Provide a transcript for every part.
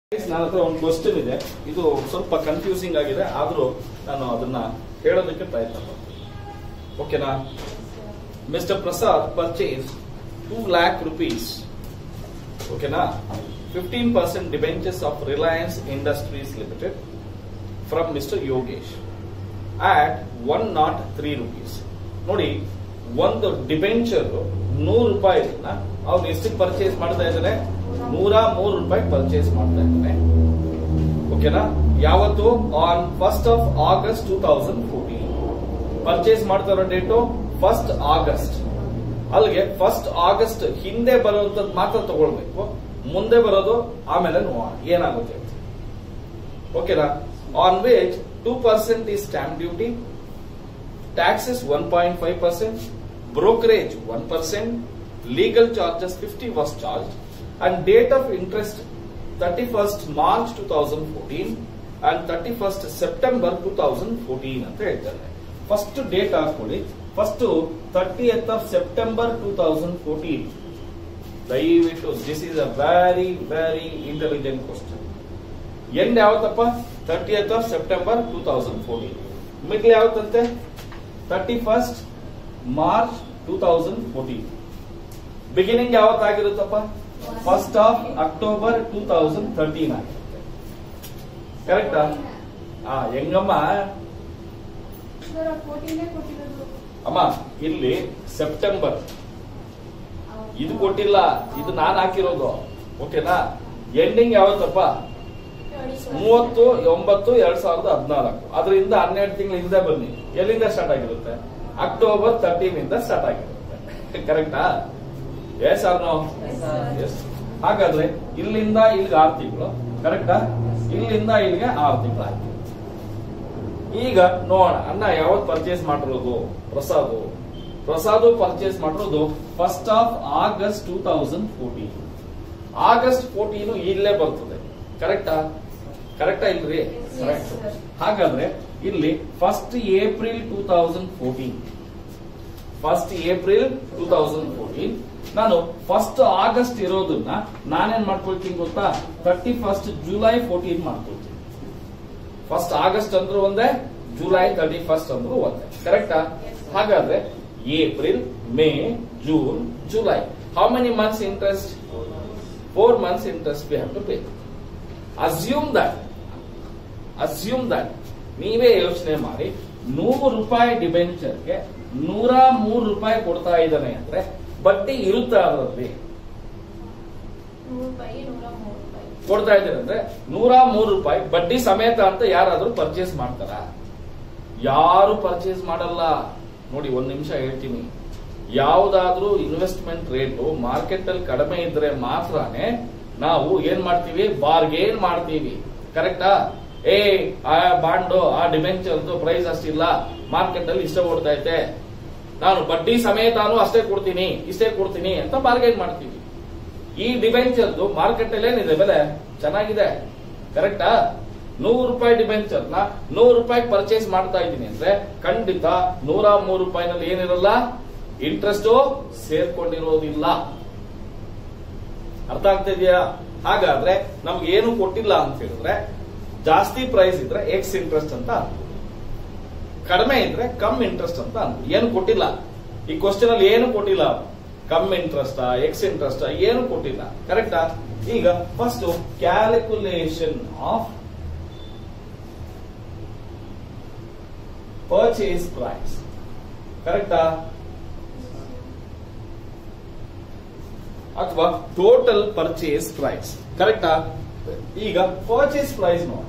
ನನ್ನ ಹತ್ರ ಒಂದು ಕ್ವಶನ್ ಇದೆ ಇದು ಸ್ವಲ್ಪ ಕನ್ಫ್ಯೂಸಿಂಗ್ ಆಗಿದೆ ಆದ್ರೂ ನಾನು ಅದನ್ನ ಹೇಳೋದಕ್ಕೆ ಪ್ರಯತ್ನ ಮಾಡ್ತೀನಿ ಓಕೆನಾ mister Prasad purchase two lakh rupees ಓಕೆನಾ fifteen percent debentures of Reliance industries limited from mister Yogesh at one nought three rupees ನೋಡಿ ಒಂದು ಡಿಬೆಂಚರ್ ನೂರು ರೂಪಾಯಿ ಅವ್ನು ಎಷ್ಟಕ್ಕೆ ಪರ್ಚೇಸ್ ಮಾಡ್ತಾ ಇದ್ದಾನೆ ನೂರ ಮೂರು ರೂಪಾಯಿ ಪರ್ಚೇಸ್ ಮಾಡ್ತಾ ಇದ್ದಾನೆ ಓಕೆನಾ ಯಾವತ್ತು on first of August two thousand fourteen purchase ಮಾಡ್ತಾ ಇರೋ ಡೇಟು ಫಸ್ಟ್ ಆಗಸ್ಟ್ ಅಲ್ಲಿಗೆ ಫಸ್ಟ್ ಆಗಸ್ಟ್ ಹಿಂದೆ ಬರುವಂತದ್ದು ಮಾತ್ರ ತಗೊಳ್ಬೇಕು ಮುಂದೆ ಬರೋದು ಆಮೇಲೆ ನೋಡೋಣ ಏನಾಗುತ್ತೆ ಅಂತ ಓಕೆನಾ ಆನ್ ವೇಜ್ ಟೂ ಪರ್ಸೆಂಟ್ ಈ stamp duty taxes one point five percent brokerage one percent legal charges 50 was charged and date of interest 31st March 2014 and 31st September 2014 ಅಂತ ಹೇಳ್ತಾರೆ ಫಸ್ಟ್ ಡೇಟ್ ಹಾಕೊಳ್ಳಿ first thirty of September two thousand fourteen ದಯವಿಟ್ಟು this is a very very intelligent question end ಯಾವತ್ತಪ್ಪ thirty of September two thousand fourteen middle ಯಾವತ್ತಂತೆ thirty first March two thousand fourteen beginning ಯಾವತ್ತಾಗಿರುತ್ತಪ್ಪ first of October two thousand thirteen ಆಗಿರುತ್ತೆ ಕರೆಕ್ಟಾ ಆ ಹೆಂಗಮ್ಮ ಅಮ್ಮ ಇಲ್ಲಿ September ಇದು ಕೊಟ್ಟಿಲ್ಲ ಇದು ನಾನ್ ಹಾಕಿರೋದು ಓಕೆನಾ ಎಂಡಿಂಗ್ ಯಾವತ್ತಪ್ಪ ಮೂವತ್ತು ಒಂಬತ್ತು ಎರಡ್ ಸಾವಿರದ ಹದಿನಾಲ್ಕು ಅದರಿಂದ ಹನ್ನೆರಡು ತಿಂಗಳ ಹಿಂದೆ ಬನ್ನಿ ಎಲ್ಲಿಂದ ಸ್ಟಾರ್ಟ್ ಆಗಿರುತ್ತೆ ಅಕ್ಟೋಬರ್ ತರ್ಟೀನ್ ಇಂದ ಸ್ಟಾರ್ಟ್ ಆಗಿರುತ್ತೆ ಕರೆಕ್ಟಾ ಎಸ್ ಆರ್ ನೋ ಎಸ್ ಹಾಗಾದ್ರೆ ಇಲ್ಲಿಂದ ಇಲ್ಲಿಗೆ ಆರು ತಿಂಗಳು ಕರೆಕ್ಟಾ ಇಲ್ಲಿಂದ ಇಲ್ಲಿಗೆ ಆರು ತಿಂಗಳು ಆಯ್ತು ಈಗ ನೋಡೋಣ ಅಣ್ಣ ಯಾವತ್ ಪರ್ಚೇಸ್ ಮಾಡಿರೋದು ಪ್ರಸಾದ್ ಪ್ರಸಾದ್ ಪರ್ಚೇಸ್ ಮಾಡಿರೋದು first of August two thousand fourteen August fourteen ಇಲ್ಲೇ ಬರ್ತದೆ ಕರೆಕ್ಟಾ ಕರೆಕ್ಟಾ ಇಲ್ರಿ ಕರೆಕ್ಟ್ ಹಾಗಾದ್ರೆ ಇಲ್ಲಿ first April two thousand fourteen first April two thousand fourteen ನಾನು ಫಸ್ಟ್ ಆಗಸ್ಟ್ ಇರೋದನ್ನ ನಾನೇನ್ ಮಾಡ್ಕೊಳ್ತೀನಿ ಗೊತ್ತಾ ತರ್ಟಿ ಫಸ್ಟ್ ಜುಲೈ ಫೋರ್ಟೀನ್ ಮಾಡ್ಕೊಳ್ತೀನಿ ಫಸ್ಟ್ ಆಗಸ್ಟ್ ಅಂದ್ರೂ ಒಂದೇ ಜುಲೈ ತರ್ಟಿ ಫಸ್ಟ್ ಅಂದ್ರೂ ಒಂದೇ ಕರೆಕ್ಟಾ ಹಾಗಾದ್ರೆ April May June July how many months interest four months interest we have to pay assume that assume that ನೀವೇ ಯೋಚನೆ ಮಾಡಿ ನೂರು ರೂಪಾಯಿ ಡಿಬೆಂಚರ್ಗೆ ನೂರ ಮೂರು ರೂಪಾಯಿ ಕೊಡ್ತಾ ಇದ್ದಾನೆ ಅಂದ್ರೆ ಬಡ್ಡಿ ಇರುತ್ತೆ ಅದರಲ್ಲಿ ಕೊಡ್ತಾ ಇದ್ದಾರೆ ಅಂದ್ರೆ ನೂರ ಮೂರು ರೂಪಾಯಿ ಬಡ್ಡಿ ಸಮೇತ ಅಂತ ಯಾರಾದ್ರೂ ಪರ್ಚೇಸ್ ಮಾಡ್ತಾರ ಯಾರು ಪರ್ಚೇಸ್ ಮಾಡಲ್ಲ ನೋಡಿ ಒಂದ್ ನಿಮಿಷ ಹೇಳ್ತೀನಿ ಯಾವುದಾದ್ರೂ ಇನ್ವೆಸ್ಟ್ಮೆಂಟ್ ರೇಟು ಮಾರ್ಕೆಟ್ ಅಲ್ಲಿ ಕಡಿಮೆ ಇದ್ರೆ ಮಾತ್ರನೇ ನಾವು ಏನ್ ಮಾಡ್ತೀವಿ ಬಾರ್ಗೇನ್ ಮಾಡ್ತೀವಿ ಕರೆಕ್ಟಾ ಏ ಆ ಬಾಂಡು ಆ ಡಿಬೆಂಚರ್ದು ಪ್ರೈಸ್ ಅಷ್ಟಿಲ್ಲ ಮಾರ್ಕೆಟ್ ಅಲ್ಲಿ ಇಷ್ಟ ಓಡ್ತೈತೆ ನಾನು ಬಡ್ಡಿ ಸಮೇತಾನು ಅಷ್ಟೇ ಕೊಡ್ತೀನಿ ಇಷ್ಟೇ ಕೊಡ್ತೀನಿ ಅಂತ ಬಾರ್ಗೇನ್ ಮಾಡ್ತೀವಿ ಈ ಡಿಬೆಂಚರ್ದು ಮಾರ್ಕೆಟ್ ಅಲ್ಲಿ ಏನಿದೆ ಬೆಲೆ ಚೆನ್ನಾಗಿದೆ ಕರೆಕ್ಟಾ ನೂರು ರೂಪಾಯಿ ಡಿಬೆಂಚರ್ ನ ನೂರು ರೂಪಾಯಿ ಪರ್ಚೇಸ್ ಮಾಡ್ತಾ ಇದ್ದೀನಿ ಅಂದ್ರೆ ಖಂಡಿತ ನೂರ ಮೂರು ರೂಪಾಯಿನಲ್ಲಿ ಏನಿರಲ್ಲ ಇಂಟ್ರೆಸ್ಟ್ ಸೇರ್ಕೊಂಡಿರೋದಿಲ್ಲ ಅರ್ಥ ಆಗ್ತಾ ಇದೆಯಾ ಹಾಗಾದ್ರೆ ನಮ್ಗೆ ಏನು ಕೊಟ್ಟಿಲ್ಲ ಅಂತ ಹೇಳಿದ್ರೆ ಜಾಸ್ತಿ ಪ್ರೈಸ್ ಇದ್ರೆ ಎಕ್ಸ್ ಇಂಟ್ರೆಸ್ಟ್ ಅಂತ ಅನ್ಬೋದು ಕಡಿಮೆ ಇದ್ರೆ ಕಮ್ ಇಂಟ್ರೆಸ್ಟ್ ಅಂತ ಅನ್ಬೋದು ಏನು ಕೊಟ್ಟಿಲ್ಲ ಈ ಕ್ವಶನ್ ಅಲ್ಲಿ ಏನು ಕೊಟ್ಟಿಲ್ಲ ಕಮ್ ಇಂಟ್ರೆಸ್ಟ್ ಎಕ್ಸ್ ಇಂಟ್ರೆಸ್ಟ್ ಏನು ಕೊಟ್ಟಿಲ್ಲ ಕರೆಕ್ಟಾ ಈಗ first calculation of purchase price ಕರೆಕ್ಟಾ ಅಥವಾ ಟೋಟಲ್ ಪರ್ಚೇಸ್ ಪ್ರೈಸ್ ಕರೆಕ್ಟಾ ಈಗ ಪರ್ಚೇಸ್ ಪ್ರೈಸ್ ನೋಡಿ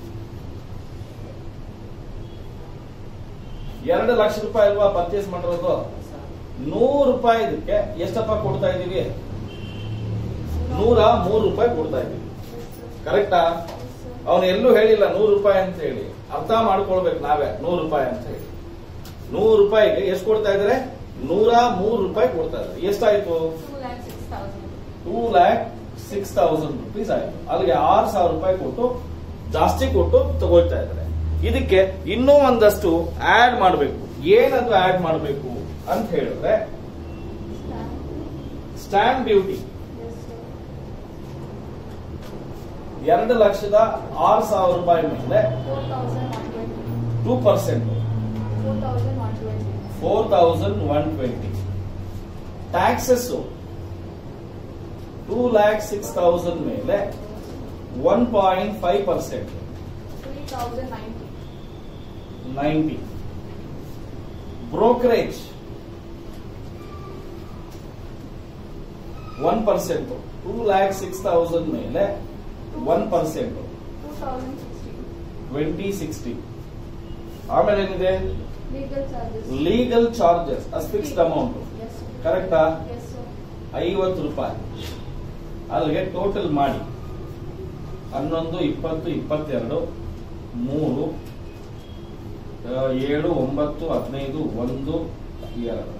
ಎರಡು ಲಕ್ಷ ರೂಪಾಯಿ ಅಲ್ವಾ ಪರ್ಚೇಸ್ ಮಾಡಿರೋದು ನೂರು ರೂಪಾಯಿ ಇದಕ್ಕೆ ಎಷ್ಟಪ್ಪ ಕೊಡ್ತಾ ಇದೀವಿ ನೂರ ಮೂರು ರೂಪಾಯಿ ಕೊಡ್ತಾ ಇದೀವಿ ಕರೆಕ್ಟಾ ಅವನು ಎಲ್ಲೂ ಹೇಳಿಲ್ಲ ನೂರು ರೂಪಾಯಿ ಅಂತ ಹೇಳಿ ಅರ್ಥ ಮಾಡ್ಕೊಳ್ಬೇಕು ನಾವೇ ನೂರು ರೂಪಾಯಿ ಅಂತ ಹೇಳಿ ನೂರು ರೂಪಾಯಿಗೆ ಎಷ್ಟು ಕೊಡ್ತಾ ಇದಾರೆ ನೂರ ಮೂರು ರೂಪಾಯಿ ಕೊಡ್ತಾ ಇದ್ದಾರೆ ಎಷ್ಟಾಯ್ತು two lakh six thousand rupees ಆಯ್ತು ಅಲ್ಲಿಗೆ ಆರು ಸಾವಿರ ರೂಪಾಯಿ ಕೊಟ್ಟು ಜಾಸ್ತಿ ಕೊಟ್ಟು ತಗೊಳ್ತಾ ಇದ್ದಾರೆ ಇದಕ್ಕೆ ಇನ್ನೂ ಒಂದಷ್ಟು ಆಡ್ ಮಾಡಬೇಕು ಏನದು ಆಡ್ ಮಾಡಬೇಕು ಅಂತ ಹೇಳಿದ್ರೆ ಸ್ಟ್ಯಾಂಪ್ ಡ್ಯೂಟಿ ಎರಡು ಲಕ್ಷದ ಆರು ಸಾವಿರ ರೂಪಾಯಿ ಮೇಲೆ four thousand one twenty two percent four thousand one twenty four thousand one twenty taxes two lakh six thousand ಮೇಲೆ one point five percent three thousand ninety ninety brokerage one percent two lakh six thousand ಮೇಲೆ one percent two thousand sixty twenty sixty ಆಮೇಲೆ ಏನಿದೆ legal charges legal charges as fixed amount yes ಕರೆಕ್ಟಾ yes sir ಐವತ್ತು ರೂಪಾಯಿ ಅಲ್ಲಿಗೆ total ಮಾಡಿ ಹನ್ನೊಂದು ಇಪ್ಪತ್ತು ಇಪ್ಪತ್ತೆರಡು ಮೂರು ಆ, ಏಳು ಒಂಬತ್ತು ಹದಿನೈದು ಒಂದು ಎರಡು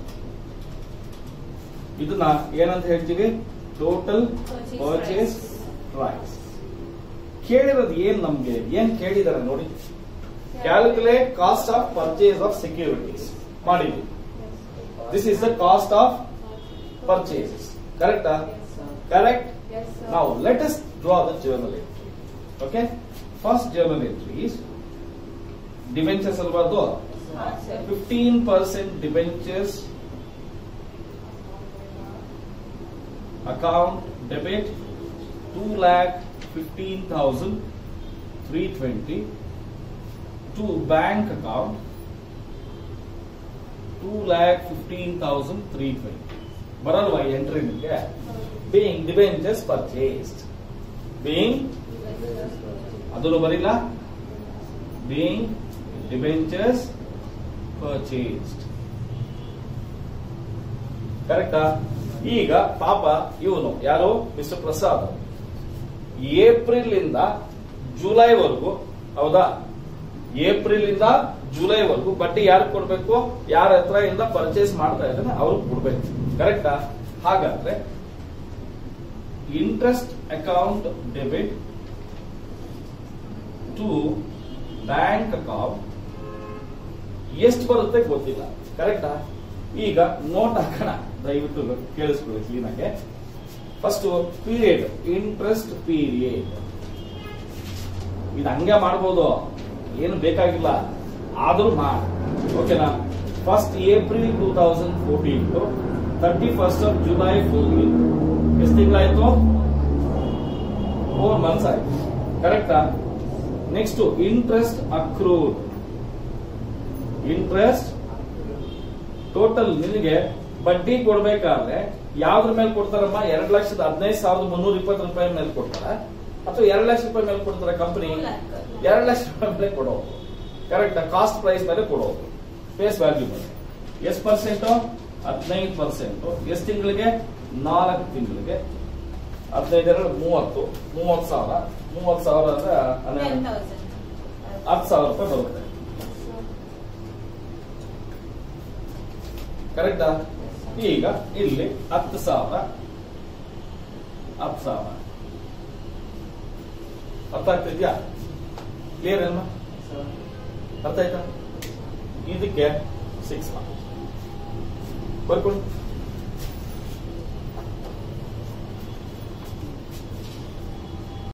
ಇದನ್ನ ಏನಂತ ಹೇಳ್ತೀವಿ total Purchase purchase price. Price ಕೇಳಿರೋದು ಏನ್ ನಮ್ಗೆ ಏನ್ ಕೇಳಿದಾರೆ ನೋಡಿ calculate cost of purchase of securities ಮಾಡಿದ್ವಿ this is the cost of purchases ಕರೆಕ್ಟಾ Yes, sir. Correct Yes, sir. Now let us draw the journal entry. Okay? First journal entry is debentures ಅಲ್ವಾದು ಹಾ, sir. Fifteen percent debentures account debit two lakh fifteen thousand three twenty to bank account two lakh fifteen thousand three twenty ಬರಲ್ವಾ entry ನಿಮಗೆ being debentures purchased being ಅದನ್ನು ಬರಿಲ್ಲ being debentures purchased ಕರೆಕ್ಟಾ ಈಗ ಪಾಪ ಇವನು ಯಾರು ಮಿಸ್ಟರ್ ಪ್ರಸಾದ್ ಏಪ್ರಿಲ್ ಇಂದ ಜುಲೈವರೆಗೂ ಹೌದಾ ಏಪ್ರಿಲ್ ಇಂದ ಜುಲೈವರೆಗೂ ಬಡ್ಡಿ ಯಾರು ಕೊಡ್ಬೇಕು ಯಾರ ಹತ್ರ ಇಂದ ಪರ್ಚೇಸ್ ಮಾಡ್ತಾ ಇದ್ದಾನೆ ಅವ್ರಿಗೆ ಕೊಡ್ಬೇಕು ಕರೆಕ್ಟಾ ಹಾಗಾದ್ರೆ interest account debit to bank account ಎಷ್ಟು ಬರುತ್ತೆ ಗೊತ್ತಿಲ್ಲ ಕರೆಕ್ಟಾ ಈಗ ನೋಟ್ ಹಾಕೋಣ ದಯವಿಟ್ಟು ಕೇಳಿಸ್ಕೊಳ್ಳಿ ಕ್ಲೀನ್ ಆಗಿ ಫಸ್ಟ್ ಪೀರಿಯಡ್ ಇಂಟ್ರೆಸ್ಟ್ ಪೀರಿಯಡ್ ಇದು ಹಂಗೆ ಮಾಡ್ಬೋದು ಏನು ಬೇಕಾಗಿಲ್ಲ ಆದ್ರೂ ಮಾಡಿ ಓಕೆನಾ first April two thousand fourteen thirty first of July full ಎಷ್ಟು ತಿಂಗಳಾಯ್ತು ಫೋರ್ ಮಂತ್ಸ್ ಆಯ್ತು ಕರೆಕ್ಟಾ next interest accrued interest total ನಿನಗೆ ಬಡ್ಡಿ ಕೊಡ್ಬೇಕಾದ್ರೆ ಯಾವ್ದ್ರ ಮೇಲೆ ಕೊಡ್ತಾರಮ್ಮ ಎರಡ್ ಲಕ್ಷದ ಹದಿನೈದು ಸಾವಿರದ ಮುನ್ನೂರ ಇಪ್ಪತ್ತು ರೂಪಾಯಿ ಮೇಲೆ ಕೊಡ್ತಾರ ಅಥವಾ ಎರಡ್ ಲಕ್ಷ ರೂಪಾಯಿ ಮೇಲೆ ಕೊಡ್ತಾರ ಕಂಪನಿ ಎರಡ್ ಲಕ್ಷ ರೂಪಾಯಿ ಮೇಲೆ ಕೊಡೋದು ಕರೆಕ್ಟ್ ಕಾಸ್ಟ್ ಪ್ರೈಸ್ ಮೇಲೆ ಕೊಡೋದು ಫೇಸ್ ವ್ಯಾಲ್ಯೂ ಮೇಲೆ ಎಷ್ಟು ಪರ್ಸೆಂಟ್ ಹದಿನೈದು ಪರ್ಸೆಂಟ್ ಎಷ್ಟು ತಿಂಗಳಿಗೆ ನಾಲ್ಕು ತಿಂಗಳಿಗೆ ಹದಿನೈದು ಎರಡು ಮೂವತ್ತು ಮೂವತ್ತು ಸಾವಿರ ಮೂವತ್ತು ಸಾವಿರ ಅಂದ್ರೆ ಹನ್ನೆರಡು ಹತ್ತು ಸಾವಿರ ರೂಪಾಯಿ ಬರುತ್ತೆ ಕರೆಕ್ಟಾ ಈಗ ಇಲ್ಲಿ ಹತ್ತು ಸಾವಿರ ಹತ್ತು ಸಾವಿರ ಅರ್ಥ ಆಗ್ತಿದ್ಯಾ ಕ್ಲಿಯರ್ ಅಲ್ವಾ ಅರ್ಥ ಆಯ್ತಾ ಇದಕ್ಕೆ ಸಿಕ್ಸ್ ಬರ್ಕೊಳ್ಳಿ